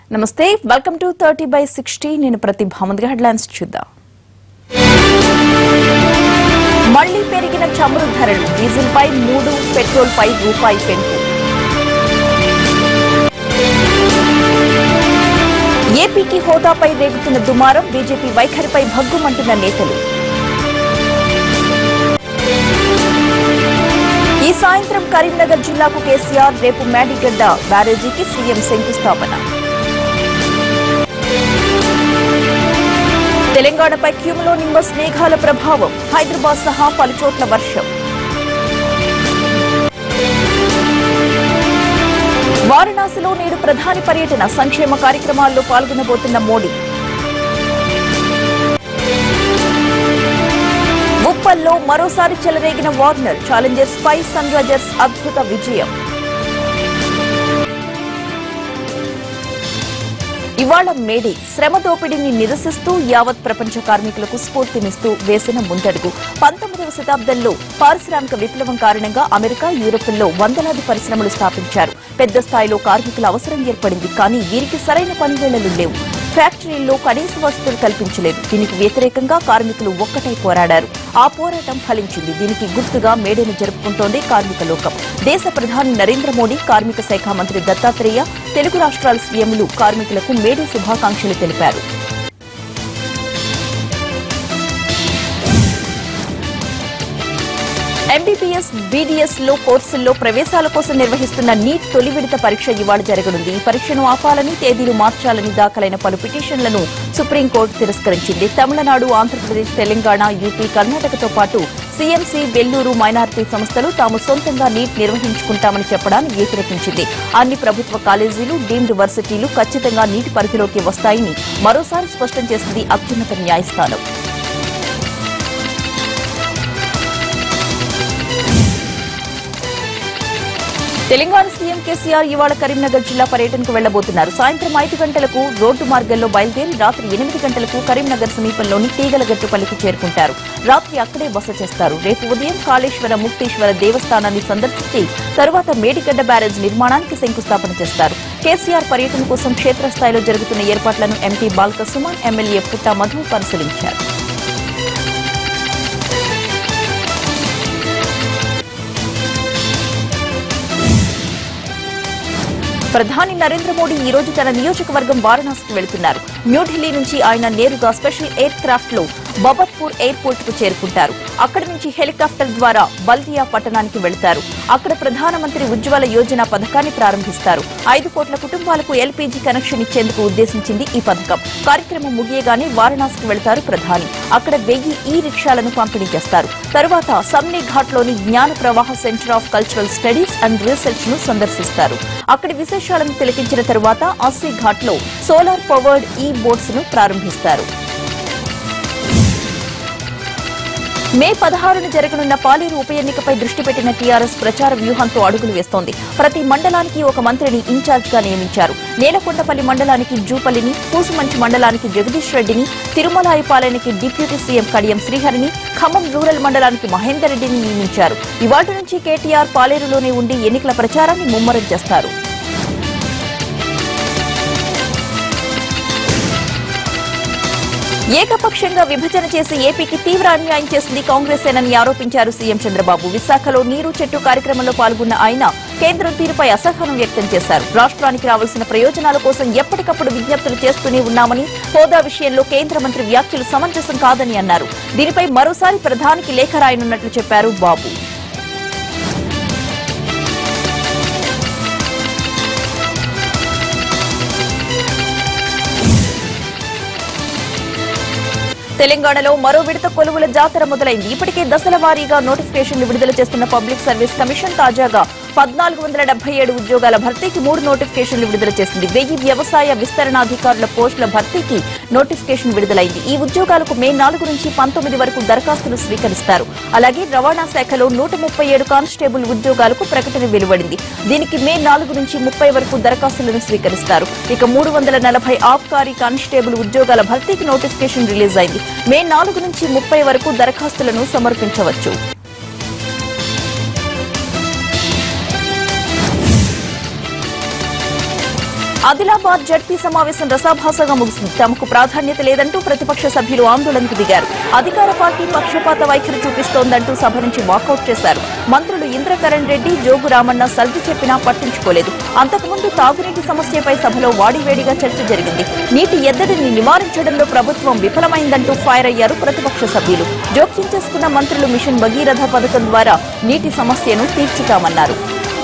నమస్తే welcome to thirty by sixty నేను ప్రతిభ ముందుగా హెడ్లైన్స్ చూద్దాం మళ్లీ పెరిగిన చమురు ధరలు డీజిల్ పై మూడు పెట్రోల్ పై రూపాయి పెంపు ఏపీకి హోదాపై రేగుతున్న దుమారం బీజేపీ వైఖరిపై భగ్గుమంటున్న నేతలు ఈ సాయంత్రం కరీంనగర్ జిల్లాకు కేసీఆర్ రేపు మేడిగడ్డ బ్యారేజీకి సీఎం శంకుస్థాపన తెలంగాణపై క్యూములో నింబస్ మేఘాల ప్రభావం హైదరాబాద్ సహా పలుచోట్ల వర్షం వారణాసిలో నేడు ప్రధాని పర్యటన సంక్షేమ కార్యక్రమాల్లో పాల్గొనబోతున్న మోడీ ఉప్పల్లో మరోసారి చెలరేగిన వార్నర్ ఛాలెంజర్స్ పై సన్ రైజర్స్ అద్భుత విజయం ఇవాళ మేడే శ్రమ దోపిడీని నిరసిస్తూ యావత్ ప్రపంచ కార్మికులకు స్ఫూర్తినిస్తూ వేసిన ముందడుగు పంతొమ్మిదవ శతాబ్దంలో పారిశ్రామిక విప్లవం కారణంగా అమెరికా యూరోపుల్లో వందలాది పరిశ్రమలు స్థాపించారు పెద్ద స్థాయిలో కార్మికుల అవసరం ఏర్పడింది కానీ వీరికి సరైన పనివేళలు లేవు ఫ్యాక్టరీల్లో కనీస వసతులు కల్పించలేదు దీనికి వ్యతిరేకంగా కార్మికులు ఒక్కటై పోరాడారు ఆ పోరాటం ఫలించింది దీనికి గుర్తుగా మేడేను జరుపుకుంటోంది కార్మిక లోకం దేశ ప్రధాని నరేంద్ర మోడీ కార్మిక శాఖ మంత్రి దత్తాత్రేయ తెలుగు రాష్ట్రాల సీఎంలు కార్మికులకు మేడే శుభాకాంక్షలు తెలిపారు ఎంబీబీఎస్ బీడీఎస్ లో కోర్సుల్లో ప్రవేశాల కోసం నిర్వహిస్తున్న నీట్ తొలి విడత పరీక్ష ఇవాళ జరగనుంది ఈ పరీక్షను ఆపాలని తేదీలు మార్చాలని దాఖలైన పలు పిటిషన్లను సుప్రీంకోర్టు తిరస్కరించింది తమిళనాడు ఆంధ్రప్రదేశ్ తెలంగాణ యూపీ కర్ణాటకతో పాటు సీఎంసీ వెల్లూరు మైనారిటీ సంస్థలు తాము సొంతంగా నీట్ నిర్వహించుకుంటామని చెప్పడాన్ని వ్యతిరేకించింది అన్ని ప్రభుత్వ కాలేజీలు డీమ్డ్ వర్సిటీలు ఖచ్చితంగా నీటి పరిధిలోకి వస్తాయని మరోసారి స్పష్టం చేసింది అత్యున్నత న్యాయస్థానం తెలంగాణ సీఎం కేసీఆర్ ఇవాళ కరీంనగర్ జిల్లా పర్యటనకు వెళ్లబోతున్నారు సాయంత్రం ఐదు గంటలకు రోడ్డు మార్గంలో బయలుదేరి రాత్రి ఎనిమిది గంటలకు కరీంనగర్ సమీపంలోని తీగలగట్టుపల్లికి చేరుకుంటారు రాత్రి అక్కడే బస చేస్తారు రేపు ఉదయం కాళేశ్వర ముక్తేశ్వర దేవస్థానాన్ని సందర్శించి తరువాత మేడిగడ్డ బ్యారేజ్ నిర్మాణానికి శంకుస్థాపన చేస్తారు కేసీఆర్ పర్యటన కోసం క్షేత్రస్థాయిలో జరుగుతున్న ఏర్పాట్లను ఎంపీ బాల్క సుమన్ ఎమ్మెల్యే పుట్టా మధు పరిశీలించారు ప్రధాని నరేంద్ర మోడీ ఈ రోజు తన నియోజకవర్గం వారణాసికి వెళుతున్నారు న్యూఢిల్లీ నుంచి ఆయన నేరుగా స్పెషల్ ఎయిర్ క్రాఫ్ట్ లో బబత్పూర్ ఎయిర్పోర్ట్ కు చేరుకుంటారు అక్కడి నుంచి హెలికాప్టర్ ద్వారా బల్దియా పట్టణానికి వెళతారు అక్కడ ప్రధానమంత్రి ఉజ్వల యోజన పథకాన్ని ప్రారంభిస్తారు ఐదు కోట్ల కుటుంబాలకు ఎల్పీజీ కనెక్షన్ ఇచ్చేందుకు ఉద్దేశించింది ఈ పథకం కార్యక్రమం ముగియగానే వారణాసికి వెళతారు ప్రధాని అక్కడ వెయ్యి ఈ రిక్షాలను పంపిణీ చేస్తారు తరువాత సమ్నే ఘాట్ లోని Gyana Pravaha centre of cultural studies and research ను సందర్శిస్తారు అక్కడి విశేషాలను తిలకించిన తరువాత అస్సీ ఘాట్ లో సోలార్ పవర్డ్ ఈ బోట్స్ ను ప్రారంభిస్తారు మే పదహారున జరగనున్న పాలేరు ఉప ఎన్నికపై దృష్టి పెట్టిన టీఆర్ఎస్ ప్రచార వ్యూహంతో అడుగులు వేస్తోంది ప్రతి మండలానికి ఒక మంత్రిని ఇన్ఛార్జ్ గా నియమించారు నేలకొండపల్లి మండలానికి జూపల్లిని పూసుమంచి మండలానికి జగదీష్ రెడ్డిని తిరుమలాయిపాలెనికి డిప్యూటీ సీఎం కడియం శ్రీహరిని ఖమ్మం రూరల్ మండలానికి మహేందర్ రెడ్డిని నియమించారు ఇవాటి నుంచి కేటీఆర్ పాలేరులోనే ఉండి ఎన్నికల ప్రచారాన్ని ముమ్మరం చేస్తారు ఏకపక్షంగా విభజన చేసి ఏపీకి తీవ్ర అన్యాయం చేసింది కాంగ్రెస్ ఏనని ఆరోపించారు సీఎం చంద్రబాబు విశాఖలో నీరు చెట్టు కార్యక్రమంలో పాల్గొన్న ఆయన కేంద్రం తీరుపై అసహనం వ్యక్తం చేశారు రాష్ట్రానికి రావాల్సిన ప్రయోజనాల కోసం ఎప్పటికప్పుడు విజ్ఞప్తులు చేస్తూనే ఉన్నామని హోదా విషయంలో కేంద్ర మంత్రి వ్యాఖ్యలు సమంజసం కాదని అన్నారు దీనిపై మరోసారి ప్రధానికి లేఖ రాయనున్నట్లు చెప్పారు బాబు తెలంగాణలో మరో విడత కొలువుల జాతర మొదలైంది ఇప్పటికే దశల వారీగా నోటిఫికేషన్లు విడుదల చేస్తున్న పబ్లిక్ సర్వీస్ కమిషన్ తాజాగా పద్నాలుగు వందల డెబ్బై ఏడు ఉద్యోగాల భర్తీకి మూడు నోటిఫికేషన్లు విడుదల చేసింది వెయ్యి వ్యవసాయ విస్తరణాధికారుల పోస్టుల భర్తీకి నోటిఫికేషన్ విడుదలైంది ఈ ఉద్యోగాలకు మే నాలుగు నుంచి పంతొమ్మిది వరకు దరఖాస్తులు స్వీకరిస్తారు అలాగే రవాణా శాఖలో నూట ముప్పై ఏడు కానిస్టేబుల్ ఉద్యోగాలకు ప్రకటన వెలువడింది దీనికి మే నాలుగు నుంచి ముప్పై వరకు దరఖాస్తులను స్వీకరిస్తారు ఇక మూడు వందల నలభై ఆబ్కారీ కానిస్టేబుల్ ఉద్యోగాల భర్తీకి నోటిఫికేషన్ రిలీజ్ అయింది మే నాలుగు నుంచి ముప్పై వరకు దరఖాస్తులను సమర్పించవచ్చు ఆదిలాబాద్ జడ్పీ సమావేశం రసాభాసగా ముగిసింది తమకు ప్రాధాన్యత లేదంటూ ప్రతిపక్ష సభ్యులు ఆందోళనకు దిగారు అధికార పార్టీ పక్షపాత వైఖరి చూపిస్తోందంటూ సభ నుంచి వాకౌట్ చేశారు మంత్రులు ఇంద్రకరణ్ రెడ్డి జోగు రామన్న సర్ది చెప్పినా పట్టించుకోలేదు అంతకుముందు తాగునీటి సమస్యపై సభలో వాడివేడిగా చర్చ జరిగింది నీటి ఎద్దడిని నివారించడంలో ప్రభుత్వం విఫలమైందంటూ ఫైర్ అయ్యారు ప్రతిపక్ష సభ్యులు జోక్యం చేసుకున్న మంత్రులు మిషన్ భగీరథ పథకం ద్వారా నీటి సమస్యను తీర్చుతామన్నారు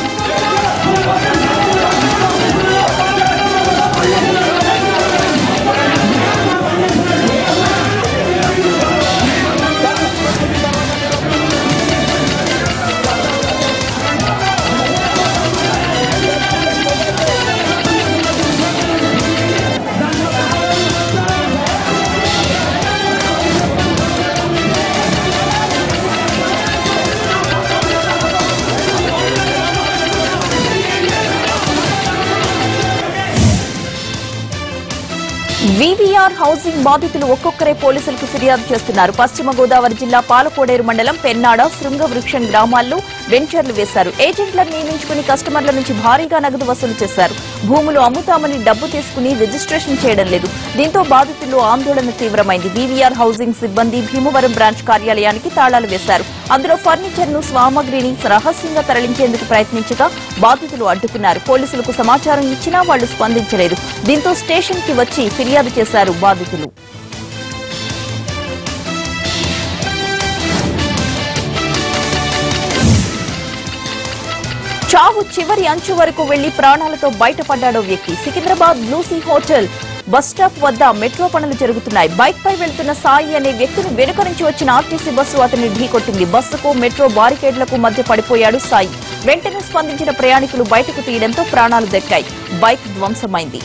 వివిఆర్ హౌసింగ్ బాధితులు ఒక్కొక్కరే పోలీసులకు ఫిర్యాదు చేస్తున్నారు పశ్చిమ గోదావరి జిల్లా పాలకోడేరు మండలం పెన్నాడ శృంగవృక్షం గ్రామాల్లో వెంచర్లు వేశారు ఏజెంట్లను నియమించుకుని కస్టమర్ల నుంచి భారీగా నగదు వసూలు చేశారు భూములు అమ్ముతామని డబ్బు తీసుకుని రిజిస్ట్రేషన్ చేయడం లేదు దీంతో బాధితుల్లో ఆందోళన తీవ్రమైంది వివిఆర్ హౌసింగ్ సిబ్బంది భీమవరం బ్రాంచ్ కార్యాలయానికి తాళాలు వేశారు అందులో ఫర్నిచర్ ను సామగ్రిని రహస్యంగా తరలించేందుకు ప్రయత్నించగా బాధితులు అడ్డుకున్నారు పోలీసులకు సమాచారం ఇచ్చినా వాళ్లు స్పందించలేదు దీంతో స్టేషన్ కి వచ్చి ఫిర్యాదు చేశారు బాధితులు చావు చివరి అంచు వరకు వెళ్లి ప్రాణాలతో బయటపడ్డాడో వ్యక్తి Secunderabad blue sea hotel bus stop వద్ద మెట్రో పనులు జరుగుతున్నాయి బైక్ పై వెళ్తున్న సాయి అనే వ్యక్తిని వెనుక నుంచి వచ్చిన ఆర్టీసీ బస్సు అతన్ని ఢీకొట్టింది బస్సుకు మెట్రో బారికేడ్లకు మధ్య పడిపోయాడు సాయి వెంటనే స్పందించిన ప్రయాణికులు బయటకు తీయడంతో ప్రాణాలు దక్కాయి బైక్ ధ్వంసమైంది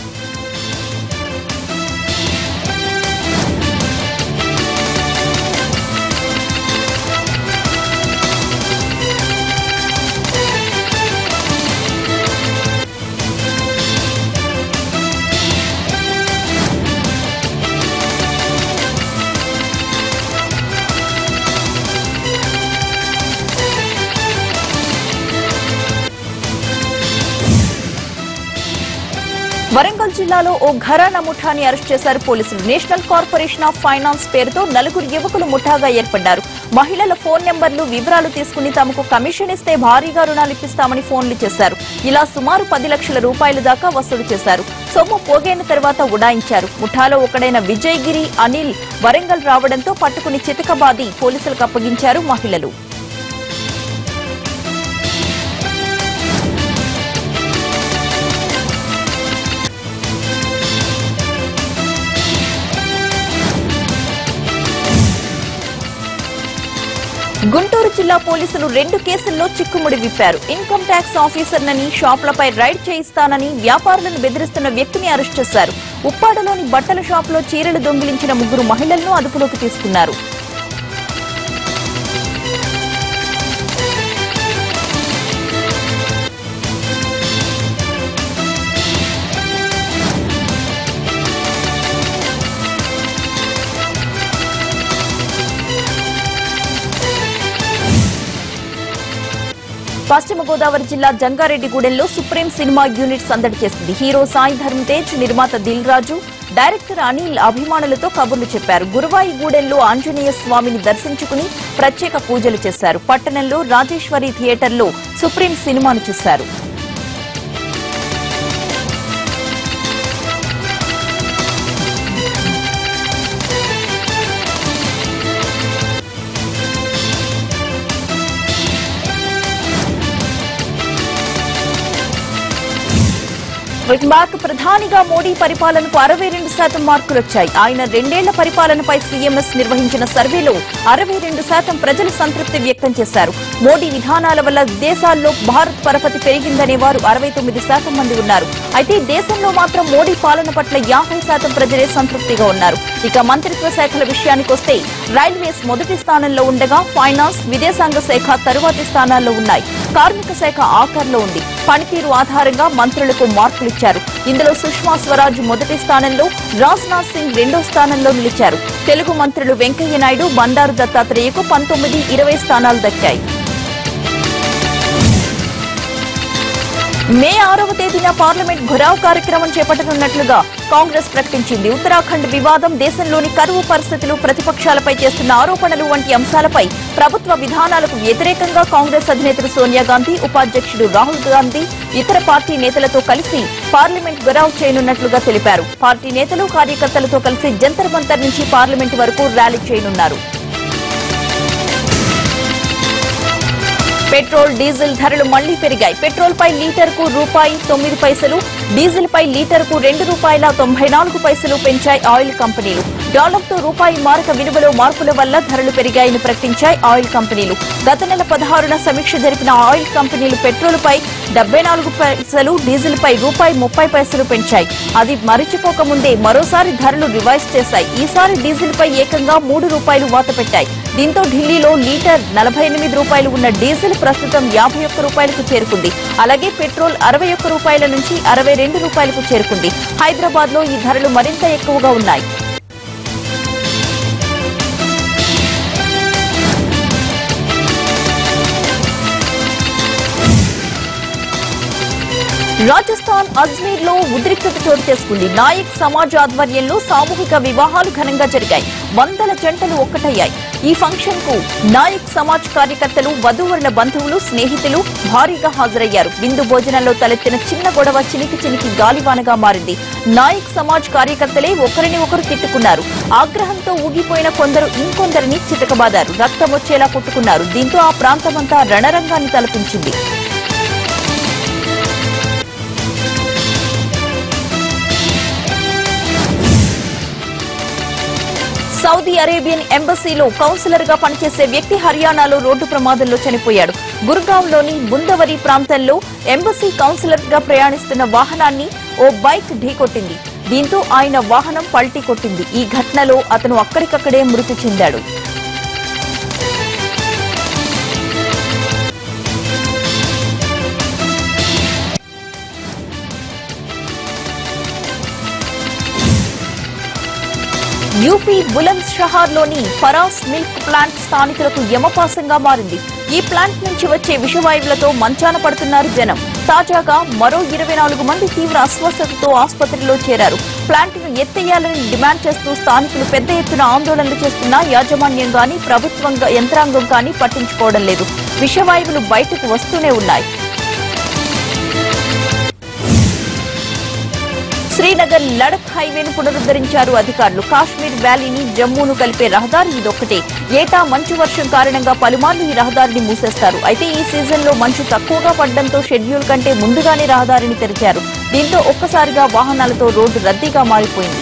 వరంగల్ జిల్లాలో ఓ ఘరానా ముఠాని అరెస్ట్ చేశారు పోలీసులు నేషనల్ కార్పొరేషన్ ఆఫ్ ఫైనాన్స్ పేరుతో నలుగురు యువకులు ముఠాగా ఏర్పడ్డారు మహిళల ఫోన్ నెంబర్లు వివరాలు తీసుకుని తమకు కమిషన్ ఇస్తే భారీగా రుణాలు ఇప్పిస్తామని ఫోన్లు చేశారు ఇలా సుమారు పది లక్షల రూపాయల దాకా వసూలు చేశారు సొమ్ము పోగైన తర్వాత ఉడాయించారు ముఠాలో ఒకడైన విజయగిరి అనిల్ వరంగల్ రావడంతో పట్టుకుని చితకబాది పోలీసులకు అప్పగించారు మహిళలు గుంటూరు జిల్లా పోలీసులు రెండు కేసుల్లో చిక్కుముడి విప్పారు ఇన్కమ్ ట్యాక్స్ ఆఫీసర్నని షాపులపై రైడ్ చేయిస్తానని వ్యాపారులను బెదిరిస్తున్న వ్యక్తిని అరెస్ట్ చేశారు ఉప్పాడలోని బట్టల షాపులో చీరలు దొంగిలించిన ముగ్గురు మహిళలను అదుపులోకి తీసుకున్నారు పశ్చిమ గోదావరి జిల్లా జంగారెడ్డిగూడెంలో సుప్రీం సినిమా యూనిట్ సందడి చేసింది హీరో సాయి ధర్మ్ తేజ్ నిర్మాత దిల్ రాజు డైరెక్టర్ అనిల్ అభిమానులతో కబుర్లు చెప్పారు గురువాయిగూడెంలో ఆంజనేయ స్వామిని దర్శించుకుని ప్రత్యేక పూజలు చేశారు పట్టణంలో రాజేశ్వరి థియేటర్లో సుప్రీం సినిమాను చూశారు వెల్కమ్ బ్యాక్ ప్రధానిగా మోడీ పరిపాలనకు అరవై రెండు శాతం మార్కులు వచ్చాయి ఆయన రెండేళ్ల పరిపాలనపై సీఎంఎస్ నిర్వహించిన సర్వేలో అరవై రెండు శాతం ప్రజలు సంతృప్తి వ్యక్తం చేశారు మోడీ విధానాల వల్ల దేశాల్లో భారత్ పరపతి పెరిగిందనే వారు అరవై తొమ్మిది శాతం మంది ఉన్నారు అయితే దేశంలో మాత్రం మోడీ పాలన పట్ల యాభై శాతం ప్రజలే సంతృప్తిగా ఉన్నారు ఇక మంత్రిత్వ శాఖల విషయానికొస్తే రైల్వేస్ మొదటి స్థానంలో ఉండగా ఫైనాన్స్ విదేశాంగ శాఖ తరువాతి స్థానాల్లో ఉన్నాయి కార్మిక శాఖ ఆఖర్లో ఉంది పనితీరు ఆధారంగా మంత్రులకు మార్కులిచ్చారు ఇందులో సుష్మా స్వరాజ్ మొదటి స్థానంలో రాజ్నాథ్ సింగ్ రెండో స్థానంలో నిలిచారు తెలుగు మంత్రులు వెంకయ్య నాయుడు బండారు దత్తాత్రేయకు పంతొమ్మిది ఇరవై స్థానాలు దక్కాయి మే ఆరవ తేదీన పార్లమెంట్ ఘురావ్ కార్యక్రమం చేపట్టనున్నట్లుగా కాంగ్రెస్ ప్రకటించింది ఉత్తరాఖండ్ వివాదం దేశంలోని కరువు పరిస్థితులు ప్రతిపక్షాలపై చేస్తున్న ఆరోపణలు వంటి అంశాలపై ప్రభుత్వ విధానాలకు వ్యతిరేకంగా కాంగ్రెస్ అధినేత్రి సోనియా గాంధీ ఉపాధ్యక్షుడు రాహుల్ గాంధీ ఇతర పార్టీ నేతలతో కలిసి పార్లమెంట్ ఘురావ్ చేయనున్నట్లుగా తెలిపారు పార్టీ నేతలు కార్యకర్తలతో కలిసి జంతర్ మంతర్ నుంచి పార్లమెంట్ వరకు ర్యాలీ చేయనున్నారు పెట్రోల్ డీజిల్ ధరలు మళ్లీ పెరిగాయి పెట్రోల్ పై లీటర్ కు రూపాయి తొమ్మిది పైసలు డీజిల్ పై లీటర్ కు రెండు రూపాయల తొంభై నాలుగు పైసలు పెంచాయి ఆయిల్ కంపెనీలు డాలర్ తో రూపాయి మారక విలువలో మార్పుల వల్ల ధరలు పెరిగాయని ప్రకటించాయి ఆయిల్ కంపెనీలు గత నెల పదహారున సమీక్ష జరిపిన ఆయిల్ కంపెనీలు పెట్రోల్ పై డెబ్బై నాలుగు పైసలు డీజిల్ పై రూపాయి ముప్పై పైసలు పెంచాయి అది మరిచిపోకముందే మరోసారి ధరలు రివైజ్ చేశాయి ఈసారి డీజిల్ పై ఏకంగా మూడు రూపాయలు వాత పెట్టాయి దీంతో ఢిల్లీలో లీటర్ నలభై ఎనిమిది రూపాయలు ఉన్న డీజిల్ ప్రస్తుతం యాభై ఒక్క రూపాయలకు చేరుకుంది అలాగే పెట్రోల్ అరవై ఒక్క రూపాయల నుంచి అరవై రెండు రూపాయలకు చేరుకుంది హైదరాబాద్ లో ఈ ధరలు మరింత ఎక్కువగా ఉన్నాయి రాజస్థాన్ అజ్మీర్ లో ఉద్రిక్తత చోటు చేసుకుంది నాయక్ సమాజ్ ఆధ్వర్యంలో సామూహిక వివాహాలు ఘనంగా జరిగాయి వందల జంటలు ఒక్కటయ్యాయి ఈ ఫంక్షన్ కు నాయక్ సమాజ్ కార్యకర్తలు వధూవరుల బంధువులు స్నేహితులు భారీగా హాజరయ్యారు విందు భోజనంలో తలెత్తిన చిన్న గొడవ చినికి చినికి గాలివానగా మారింది నాయక్ సమాజ్ కార్యకర్తలే ఒకరిని ఒకరు తిట్టుకున్నారు ఆగ్రహంతో ఊగిపోయిన కొందరు ఇంకొందరిని చితకబాదారు రక్తం వచ్చేలా కొట్టుకున్నారు దీంతో ఆ ప్రాంతమంతా రణరంగాన్ని తలపించింది సౌదీ అరేబియన్ ఎంబసీలో కౌన్సిలర్ గా పనిచేసే వ్యక్తి హర్యానాలో రోడ్డు ప్రమాదంలో చనిపోయాడు గుర్గాంలోని బుందవరి ప్రాంతంలో ఎంబసీ కౌన్సిలర్ గా ప్రయాణిస్తున్న వాహనాన్ని ఓ బైక్ ఢీకొట్టింది దీంతో ఆయన వాహనం పల్టీ కొట్టింది ఈ ఘటనలో అతను అక్కడికక్కడే మృతి చెందాడు యూపీ బులంద్ షహార్ లోని ఫరాస్ మిల్క్ ప్లాంట్ స్థానికులకు యమపాసంగా మారింది ఈ ప్లాంట్ నుంచి వచ్చే విషవాయువులతో మంచాన పడుతున్నారు జనం తాజాగా మరో ఇరవై నాలుగు మంది తీవ్ర అస్వస్థతతో ఆసుపత్రిలో చేరారు ప్లాంట్ ను ఎత్తేయాలని డిమాండ్ చేస్తూ స్థానికులు పెద్ద ఎత్తున ఆందోళనలు చేస్తున్నా యాజమాన్యం గాని ప్రభుత్వం గా- యంత్రాంగం కానీ పట్టించుకోవడం లేదు విషవాయువులు బయటకు వస్తూనే ఉన్నాయి శ్రీనగర్ లడక్ హైవేను పునరుద్ధరించారు అధికారులు కాశ్మీర్ వ్యాలీని జమ్మూను కలిపే రహదారి ఇదొక్కటే ఏటా మంచు వర్షం కారణంగా పలుమార్లు ఈ రహదారిని మూసేస్తారు అయితే ఈ సీజన్లో మంచు తక్కువగా పడడంతో షెడ్యూల్ కంటే ముందుగానే రహదారిని తెరిచారు దీంతో ఒక్కసారిగా వాహనాలతో రోడ్డు రద్దీగా మారిపోయింది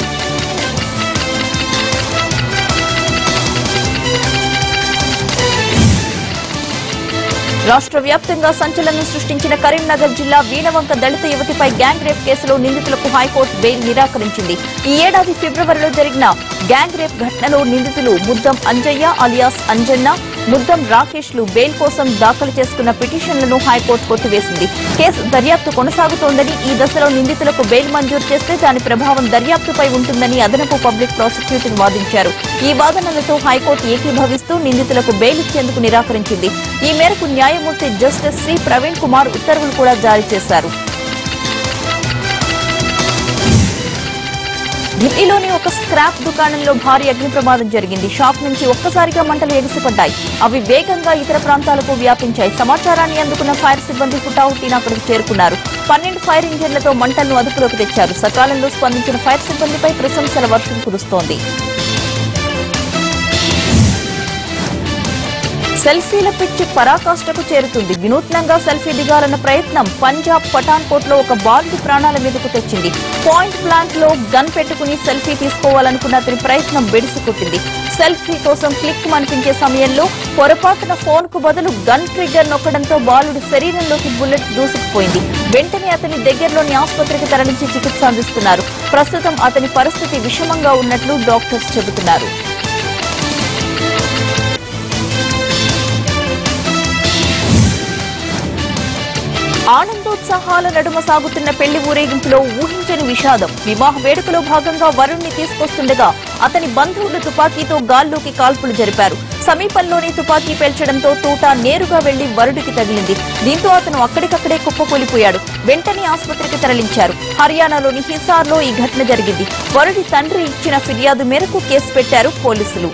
రాష్ట్ర వ్యాప్తంగా సంచలనం సృష్టించిన కరీంనగర్ జిల్లా వీణవంక దళిత యువతిపై గ్యాంగ్ రేప్ కేసులో నిందితులకు హైకోర్టు బెయిల్ నిరాకరించింది ఈ ఏడాది ఫిబ్రవరిలో జరిగిన గ్యాంగ్ రేప్ ఘటనలో నిందితులు ముద్దం అంజయ్య అలియాస్ అంజన్న ముద్దం రాకేష్ లు బెయిల్ కోసం దాఖలు చేసుకున్న పిటిషన్లను హైకోర్టు కొట్టివేసింది కేసు దర్యాప్తు కొనసాగుతోందని ఈ దశలో నిందితులకు బెయిల్ మంజూరు చేస్తే దాని ప్రభావం దర్యాప్తుపై ఉంటుందని అదనపు పబ్లిక్ ప్రాసిక్యూటర్ వాదించారు ఈ వాదనలతో హైకోర్టు ఏకీభవిస్తూ నిందితులకు బెయిల్ ఇచ్చేందుకు నిరాకరించింది ఈ మేరకు న్యాయమూర్తి జస్టిస్ శ్రీ ప్రవీణ్ కుమార్ ఉత్తర్వులు కూడా జారీ చేశారు ఢిల్లీలోని ఒక స్క్రాప్ దుకాణంలో భారీ అగ్ని ప్రమాదం జరిగింది షాప్ నుంచి ఒక్కసారిగా మంటలు ఎగిసిపడ్డాయి అవి వేగంగా ఇతర ప్రాంతాలకు వ్యాపించాయి సమాచారాన్ని అందుకున్న ఫైర్ సిబ్బంది హుటాహుటిన అక్కడికి చేరుకున్నారు పన్నెండు ఫైర్ ఇంజన్లతో మంటలను అదుపులోకి తెచ్చారు సకాలంలో స్పందించిన ఫైర్ సిబ్బందిపై ప్రశంసల వర్షం కురుస్తోంది సెల్ఫీల పిచ్చి పరాకాష్ఠకు చేరుతుంది వినూత్నంగా సెల్ఫీ దిగాలన్న ప్రయత్నం పంజాబ్ పఠాన్కోట్ లో ఒక బాలుడి ప్రాణాల మీదకు తెచ్చింది పాయింట్ బ్లాంక్ లో గన్ పెట్టుకుని సెల్ఫీ తీసుకోవాలనుకున్న అతని ప్రయత్నం బెడిసి కొట్టింది సెల్ఫీ కోసం క్లిక్ అనిపించే సమయంలో పొరపాటున ఫోన్ కు బదులు గన్ ట్రిగ్గర్ నొక్కడంతో బాలుడి శరీరంలోకి బుల్లెట్ దూసుకుపోయింది వెంటనే అతని దగ్గరలోని ఆసుపత్రికి తరలించి చికిత్స అందిస్తున్నారు ప్రస్తుతం అతని పరిస్థితి విషమంగా ఉన్నట్లు డాక్టర్స్ చెబుతున్నారు ఆనందోత్సాహాల నడుమ సాగుతున్న పెళ్లి ఊరేగింపులో ఊహించని విషాదం వివాహ వేడుకలో భాగంగా వరుణ్ణి తీసుకొస్తుండగా అతని బంధువులు తుపాకీతో గాల్లోకి కాల్పులు జరిపారు సమీపంలోనే తుపాకీ పేల్చడంతో తూట నేరుగా వెళ్లి వరుడికి తగిలింది దీంతో అతను అక్కడికక్కడే కుప్పకూలిపోయాడు వెంటనే ఆసుపత్రికి తరలించారు హర్యానాలోని హిసార్లో ఈ ఘటన జరిగింది వరుడి తండ్రి ఇచ్చిన ఫిర్యాదు మేరకు కేసు పెట్టారు పోలీసులు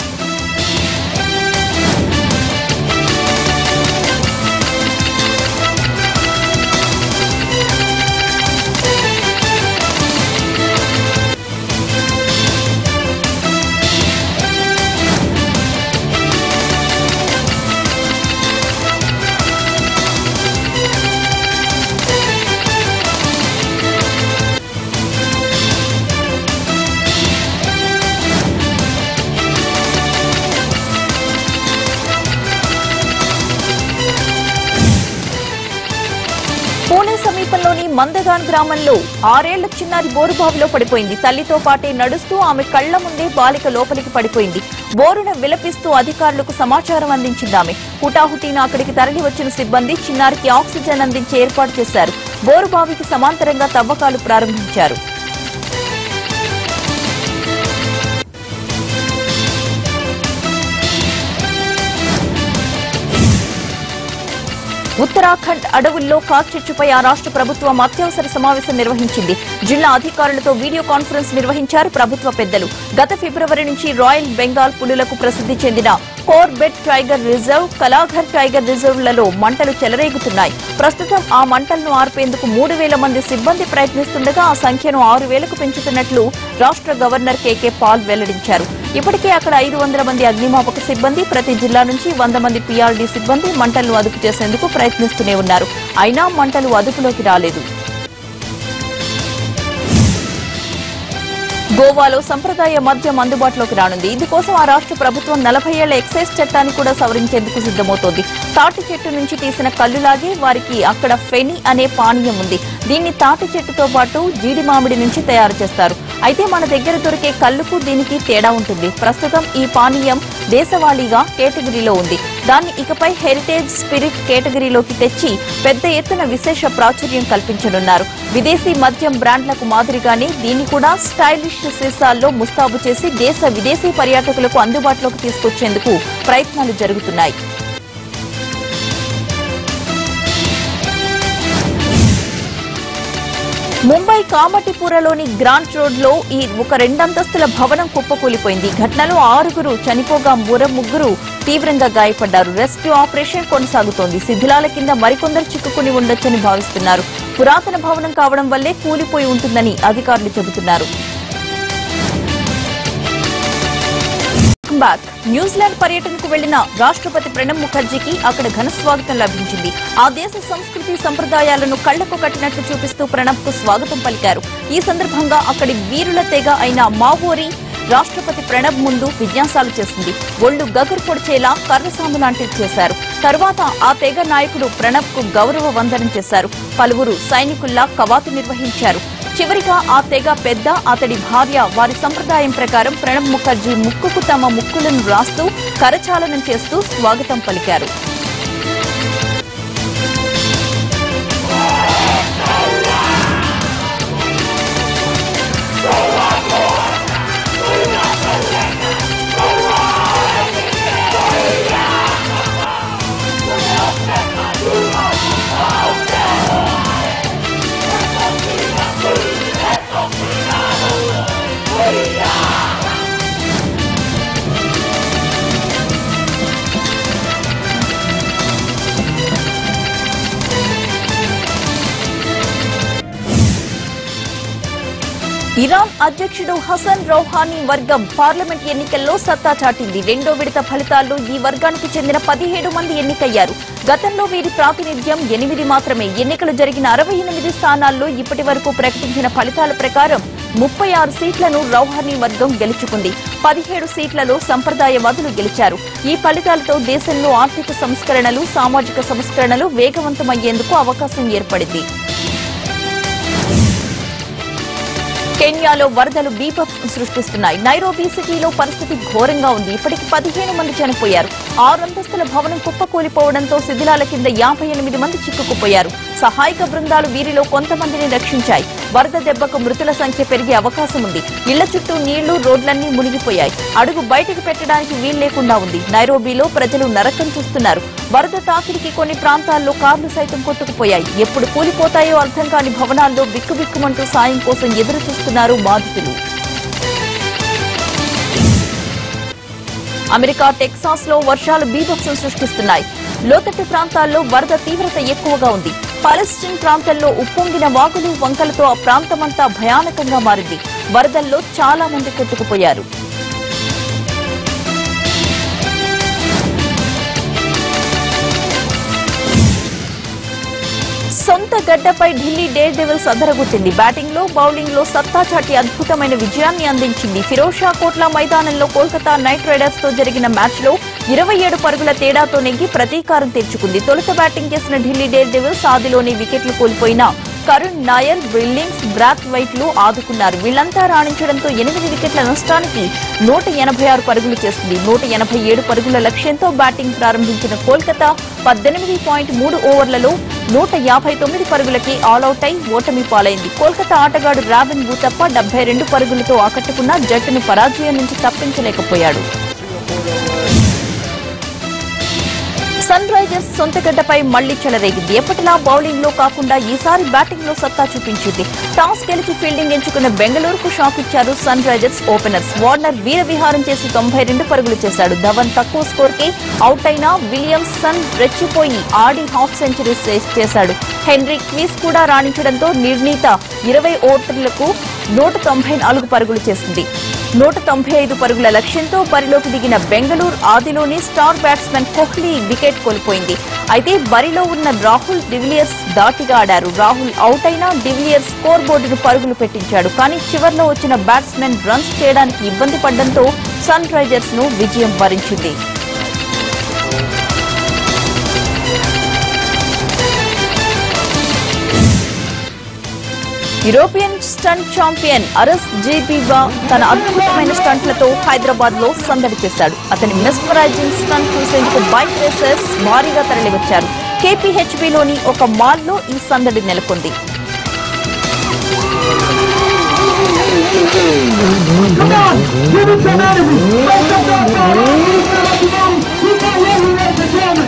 పూణే సమీపంలోని మందగాన్ గ్రామంలో ఆరేళ్ల చిన్నారి బోరుబావిలో పడిపోయింది తల్లితో పాటే నడుస్తూ ఆమె కళ్ల ముందే బాలిక లోపలికి పడిపోయింది బోరున విలపిస్తూ అధికారులకు సమాచారం అందించింది ఆమె హుటాహుటీన అక్కడికి తరలి వచ్చిన సిబ్బంది చిన్నారికి ఆక్సిజన్ అందించే ఏర్పాటు చేశారు బోరుబావికి సమాంతరంగా తవ్వకాలు ప్రారంభించారు ఉత్తరాఖండ్ అడవుల్లో కాల్చెచ్చుపై ఆ రాష్ట్ర ప్రభుత్వం అత్యవసర సమావేశం నిర్వహించింది జిల్లా అధికారులతో వీడియో కాన్ఫరెన్స్ నిర్వహించారు ప్రభుత్వ పెద్దలు గత ఫిబ్రవరి నుంచి రాయల్ బెంగాల్ పులులకు ప్రసిద్ధి చెందిన Corbett tiger reserve Kalagarh tiger రిజర్వ్లలో మంటలు చెలరేగుతున్నాయి ప్రస్తుతం ఆ మంటలను ఆర్పేందుకు మూడు వేల మంది సిబ్బంది ప్రయత్నిస్తుండగా ఆ సంఖ్యను ఆరు వేలకు పెంచుతున్నట్లు రాష్ట్ర గవర్నర్ కేకే పాల్ వెల్లడించారు ఇప్పటికే అక్కడ ఐదు వందల మంది అగ్నిమాపక సిబ్బంది ప్రతి జిల్లా నుంచి వంద మంది పీఆర్డీ సిబ్బంది మంటలను అదుపు చేసేందుకు ప్రయత్నిస్తూనే ఉన్నారు అయినా మంటలు అదుపులోకి రాలేదు గోవాలో సంప్రదాయ మద్యం అందుబాటులోకి రానుంది ఇందుకోసం ఆ రాష్ట్ర ప్రభుత్వం నలభై ఏళ్ల ఎక్సైజ్ చట్టాన్ని కూడా సవరించేందుకు సిద్దమవుతోంది తాటి చెట్టు నుంచి తీసిన కల్లులాగే వారికి అక్కడ ఫెని అనే పానీయం ఉంది దీన్ని తాటి చెట్టుతో పాటు జీడి మామిడి నుంచి తయారు చేస్తారు అయితే మన దగ్గర దొరికే కల్లుకు దీనికి తేడా ఉంటుంది ప్రస్తుతం ఈ పానీయం దేశవాళీగా కేటగిరీలో ఉంది దాన్ని ఇకపై హెరిటేజ్ స్పిరిట్ కేటగిరీలోకి తెచ్చి పెద్ద ఎత్తున విశేష ప్రాచుర్యం కల్పించనున్నారు విదేశీ మద్యం బ్రాండ్లకు మాదిరిగానే దీన్ని కూడా స్టైలిష్ సీసాల్లో ముస్తాబు చేసి దేశ విదేశీ పర్యాటకులకు అందుబాటులోకి తీసుకొచ్చేందుకు ప్రయత్నాలు జరుగుతున్నాయి ముంబై కామటిపురలోని గ్రాంట్ రోడ్ లో ఈ ఒక రెండంతస్తుల భవనం కుప్పకూలిపోయింది ఈ ఘటనలో ఆరుగురు చనిపోగా మరో ముగ్గురు తీవ్రంగా గాయపడ్డారు రెస్క్యూ ఆపరేషన్ కొనసాగుతోంది శిథిలాల కింద మరికొందరు చిక్కుకుని ఉండొచ్చని భావిస్తున్నారు పురాతన భవనం కావడం వల్లే కూలిపోయి ఉంటుందని అధికారులు చెబుతున్నారు బ్యాక్ న్యూజిలాండ్ పర్యటనకు వెళ్లిన రాష్ట్రపతి ప్రణబ్ ముఖర్జీకి అక్కడ ఘన స్వాగతం లభించింది ఆ దేశ సంస్కృతి సంప్రదాయాలను కళ్లకు కట్టినట్లు చూపిస్తూ ప్రణబ్ కు స్వాగతం పలికారు ఈ సందర్భంగా అక్కడి వీరుల తెగ అయిన మావోరి రాష్ట్రపతి ప్రణబ్ ముందు విన్యాసాలు చేసింది ఒళ్లు గగురు పొడిచేలా కర్రసాము లాంటివి చేశారు తరువాత ఆ తెగ నాయకుడు ప్రణబ్ కు గౌరవ వందనం చేశారు పలువురు సైనికుల్లా కవాతు నిర్వహించారు చివరిగా ఆ తెగ పెద్ద అతడి భార్య వారి సంప్రదాయం ప్రకారం ప్రణబ్ ముఖర్జీ ముక్కుకు తమ ముక్కులను రాస్తూ కరచాలనం చేస్తూ స్వాగతం పలికారు ఇరాన్ అధ్యక్షుడు హసన్ రౌహానీ వర్గం పార్లమెంట్ ఎన్నికల్లో సత్తా చాటింది రెండో విడత ఫలితాల్లో ఈ వర్గానికి చెందిన పదిహేడు మంది ఎన్నికయ్యారు గతంలో వీరి ప్రాతినిధ్యం ఎనిమిది మాత్రమే ఎన్నికలు జరిగిన అరవై ఎనిమిది స్థానాల్లో ఇప్పటి వరకు ప్రకటించిన ఫలితాల ప్రకారం ముప్పై ఆరు సీట్లను రౌహానీ వర్గం గెలుచుకుంది పదిహేడు సీట్లలో సంప్రదాయవాదులు గెలిచారు ఈ ఫలితాలతో దేశంలో ఆర్థిక సంస్కరణలు సామాజిక సంస్కరణలు వేగవంతమయ్యేందుకు అవకాశం ఏర్పడింది కెన్యాలో వరదలు బీభత్సం సృష్టిస్తున్నాయి నైరోబీ సిటీలో పరిస్థితి ఘోరంగా ఉంది ఇప్పటికి పదిహేను మంది చనిపోయారు ఆరంతస్తుల భవనం కుప్పకూలిపోవడంతో శిథిలాల కింద యాభై ఎనిమిది మంది చిక్కుకుపోయారు సహాయక బృందాలు వీరిలో కొంతమందిని రక్షించాయి వరద దెబ్బకు మృతుల సంఖ్య పెరిగే అవకాశం ఉంది ఇళ్ల చుట్టూ నీళ్లు రోడ్లన్నీ మునిగిపోయాయి అడుగు బయటకు పెట్టడానికి వీల్లేకుండా ఉంది నైరోబీలో ప్రజలు నరకం చూస్తున్నారు వరద తాకిడికి కొన్ని ప్రాంతాల్లో కార్లు సైతం కొట్టుకుపోయాయి ఎప్పుడు కూలిపోతాయో అర్థం కాని భవనాల్లో బిక్కుబిక్కుమంటూ సాయం కోసం ఎదురు చూస్తున్నారు బాధితులు అమెరికా టెక్సాస్ లో వర్షాలు బీభత్సం సృష్టిస్తున్నాయి లోతట్టు ప్రాంతాల్లో వరద తీవ్రత ఎక్కువగా ఉంది పాలెస్టీన్ ప్రాంతంలో ఉప్పొంగిన వాగులు వంకలతో ఆ ప్రాంతమంతా భయానకంగా మారింది వరదల్లో చాలా మంది కొట్టుకుపోయారు సొంత గడ్డపై ఢిల్లీ డేర్ డెవిల్స్ అదరగొట్టింది బ్యాటింగ్ లో బౌలింగ్ లో సత్తా చాటి అద్భుతమైన విజయాన్ని అందించింది ఫిరోజ్ షా కోట్లా మైదానంలో కోల్కతా నైట్ రైడర్స్ తో జరిగిన మ్యాచ్ లో ఇరవై ఏడు పరుగుల తేడాతో నెగ్గి ప్రతీకారం తెచ్చుకుంది తొలుత బ్యాటింగ్ చేసిన ఢిల్లీ డేర్ డెవిల్స్ ఆదిలోనే వికెట్లు కోల్పోయిన కరుణ్ నాయర్ విల్లింగ్స్ బ్రాత్ వైట్లు ఆదుకున్నారు వీళ్లంతా రాణించడంతో ఎనిమిది వికెట్ల నష్టానికి నూట ఎనభై ఆరు పరుగులు చేసింది నూట ఎనభై ఏడు పరుగుల లక్ష్యంతో బ్యాటింగ్ ప్రారంభించిన కోల్కతా పద్దెనిమిది పాయింట్ మూడు ఓవర్లలో నూట యాభై తొమ్మిది పరుగులకి ఆలౌట్ అయి ఓటమి పాలైంది కోల్కతా ఆటగాడు రాబిన్ బూతప్ప డెబ్బై రెండు పరుగులతో ఆకట్టుకున్న జట్టును పరాజయం నుంచి తప్పించలేకపోయాడు సన్ రైజర్స్ సొంత గడ్డపై మళ్లీ చెలరేగింది ఎప్పటిలా బౌలింగ్ లో కాకుండా ఈసారి బ్యాటింగ్ లో సత్తా చూపించింది టాస్ గెలిచి ఫీల్డింగ్ ఎంచుకున్న బెంగళూరుకు షాక్ ఇచ్చారు సన్ రైజర్స్ ఓపెనర్స్ వార్నర్ వీర విహారం చేసి తొంభై రెండు పరుగులు చేశాడు ధవన్ తక్కువ స్కోర్ కి అవుట్ అయిన విలియమ్సన్ రెచ్చిపోయి ఆడి హాఫ్ సెంచరీ చేశాడు హెన్రీ క్వీస్ కూడా రాణించడంతో నిర్ణీత ఇరవై ఓవర్లకు నూట తొంభై నాలుగు పరుగులు చేసింది నూట తొంభై ఐదు పరుగుల లక్ష్యంతో బరిలోకి దిగిన బెంగళూరు ఆదిలోనే స్టార్ బ్యాట్స్మెన్ కోహ్లీ వికెట్ కోల్పోయింది అయితే బరిలో ఉన్న రాహుల్ డివిలియర్స్ దాటిగా ఆడారు రాహుల్ అవుట్ అయినా డివిలియర్స్ స్కోర్ బోర్డును పరుగులు పెట్టించాడు కానీ చివర్లో వచ్చిన బ్యాట్స్మెన్ రన్స్ చేయడానికి ఇబ్బంది పడడంతో సన్ రైజర్స్ ను విజయం వరించింది European stunt champion Aras Gibieza తన అద్భుతమైన స్టంట్లతో హైదరాబాద్ లో సందడి చేశాడు అతని మెస్మరైజింగ్ స్టంట్ చూసేందుకు బైక్ రేసర్స్ భారీగా తరలివచ్చారు కేపీహెచ్బీలోని ఒక మాల్లో ఈ సందడి నెలకొంది Come on! Give it to Natalie! Make up that goal! Keep that ready, ladies and gentlemen!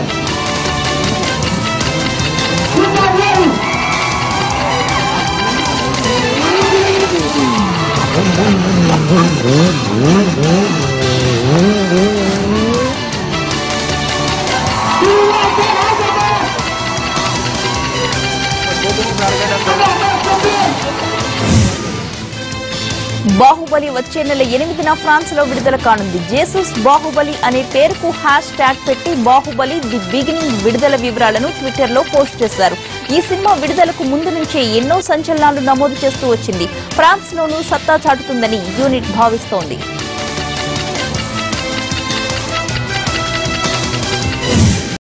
Keep that ready! Do you like that, Hyderabad? Come on, man, come in! Baahubali వచ్చే నెల ఎనిమిదిన ఫ్రాన్స్ లో విడుదల కానుంది జేసస్ బాహుబలి అనే పేరుకు hash tag పెట్టి Baahubali the beginning విడుదల వివరాలను ట్విట్టర్ లో పోస్ట్ చేశారు ఈ సినిమా విడుదలకు ముందు నుంచే ఎన్నో సంచలనాలు నమోదు చేస్తూ వచ్చింది ఫ్రాన్స్ లోనూ సత్తా చాటుతుందని యూనిట్ భావిస్తోంది